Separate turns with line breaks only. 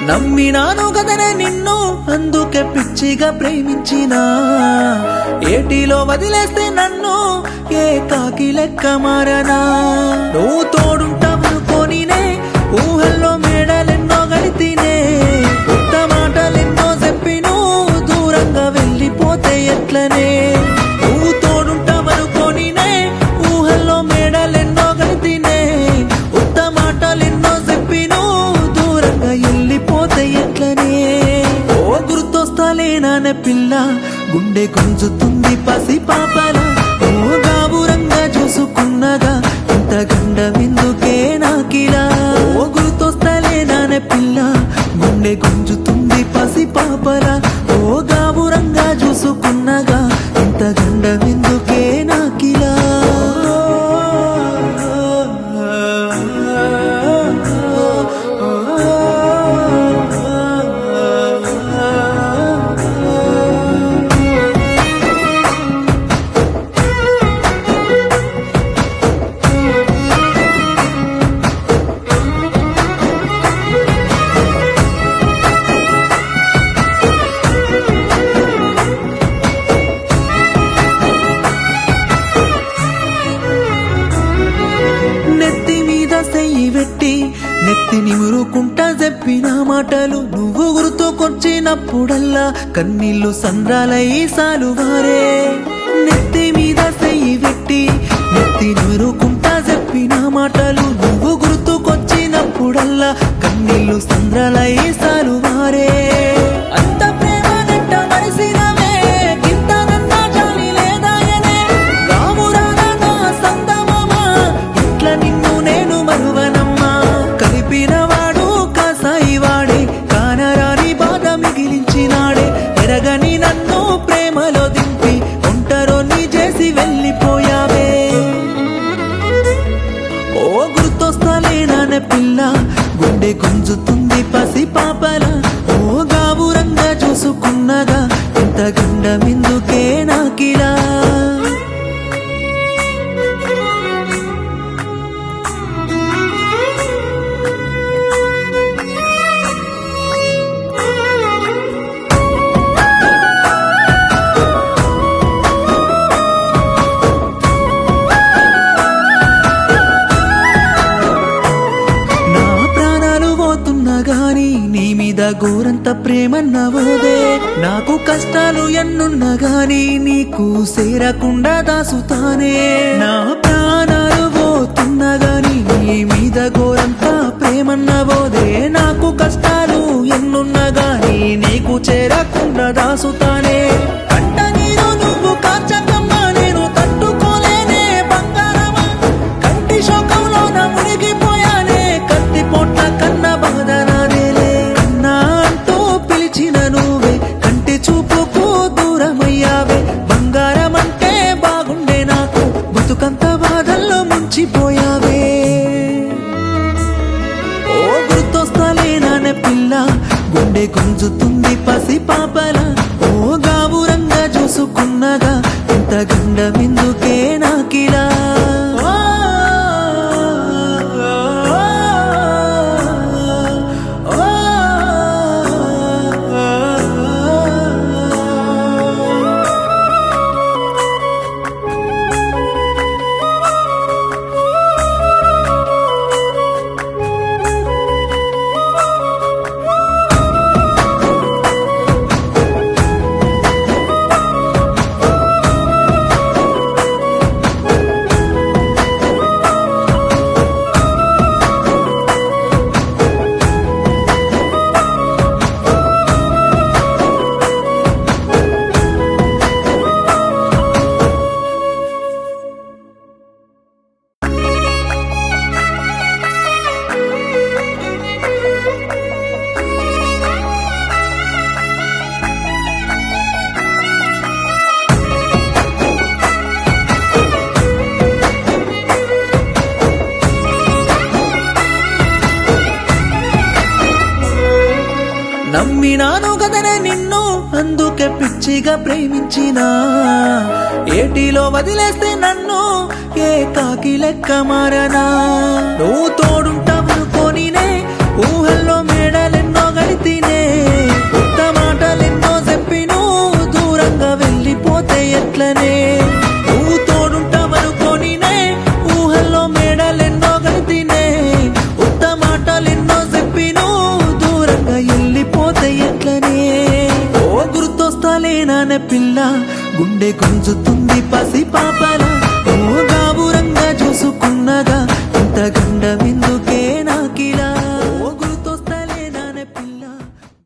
నమ్మినాను కదనే నిన్ను అందుకే పిచ్చిగా ప్రేమించిన ఏటిలో వదిలేస్తే నన్ను ఏ కాకి లెక్క మారనా నువ్వు తోడుంటావనుకోనినే ఊహల్లో మేడలెన్నో గడితేనే కొత్త మాటలెన్నో చెప్పి నువ్వు దూరంగా వెళ్ళిపోతే ఎట్లనే నువ్వు తోడుంటావనుకోనినే ఊహల్లో మేడలెన్నో గడితేనే కొత్త మాటలెన్నో చెప్పి నువ్వు దూరంగా వెళ్ళిపోతే ఎట్లనే ఓ గుర్తొస్తాలేనానే పిల్ల గుండె గుంజుతుంది పసి పాపల ఓ గాబురంగా చూసుకున్నగా ఇంత గండమెందుకే నాకిలా ఓ గుర్తొస్తాలేనానే పిల్ల గుండె గుంజుతుంది పసి పాపల ఓ గాబురంగా చూసుకున్నగా ఇంత గండమెందుకే నాకిలా నెత్తి మీద సెయ్యి పెట్టి నెత్తి నిమురుకుంటా చెప్పిన మాటలు నువ్వు గుర్తుకొచ్చినప్పుడల్లా కన్నీళ్లు సంద్రాలై సాలువారే నెత్తి మీద సెయ్యి పెట్టి నెత్తి నిమురుకుంటా చెప్పిన మాటలు నువ్వు గుర్తుకొచ్చినప్పుడల్లా కన్నీళ్లు సంద్రాలై సాలువారే అంత ప్రేమ నెట్ట మరిసినవే గింతనన్నా జాలి లేదాయనే రామురారా నా సందమామ ఇట్ల నిన్ను నేను మరువనమ్మా కలిపినవాడు కాసాయి వాడే కానరాని బాధ మిగిలించినాడే ఎరగని నన్ను ప్రేమలో దింపి ఒంటరోని చేసి వెళ్ళిపోయావే ఓ గుర్తొస్తలేనానే పిల్ల గుండె గుంజుతుంది పసి పాపల ఓ గాబురంగా చూసుకున్నగా ఇంత గండమెందుకే నాకిలా నా ప్రాణాలు పోతున్నా గాని నీ మీద గోరంత ప్రేమన్నవోదే నాకు కష్టాలు ఎన్నున్నా గాని నీకు సేరకుండా దాసుతానే నా ప్రాణాలు పోతున్నా గాని నీ మీద గోరంత ప్రేమన్నవోదే నాకు కష్టాలు ఎన్నున్నా గాని నీకు చేరకుండా దాసుతానే కంట నీరు నువ్వు కార్చకమ్మా నేను తట్టుకోలేనే బంగారమా కంటి శోకంలో నా మునిగిపోయానే కత్తి పొట్ట కన్న బాధ నాదేలే అన్నా అంటూ పిలిచిన నువ్వే కంటి చూపుకు దూరమయ్యావే బంగారం అంటే బాగుండే నాకు బతుకంత బాధల్లో ముంచిపోయావే ఓ గుర్తొస్తాలేనానే పిల్ల గుండె గుంజుతుంది పసి పాపల ఓ గాబురంగా చూసుకున్నగా ఇంత గండమెందుకే నాకిలా ఓ, ఓ, ఓ. నమ్మినాను కదనే నిన్ను అందుకే పిచ్చిగా ప్రేమించిన ఏటిలో వదిలేస్తే నన్ను ఏ కాకి లెక్క మారనా నువ్వు తోడుంటావనుకోనినే ఊహల్లో మేడలెన్నో గడితే నానే పిల్ల గుండె గుంజుతుంది పసి పాపల ఓ గాబురంగా చూసుకున్నగా ఇంత గండ విందుకే నాకిలా ఓ గు-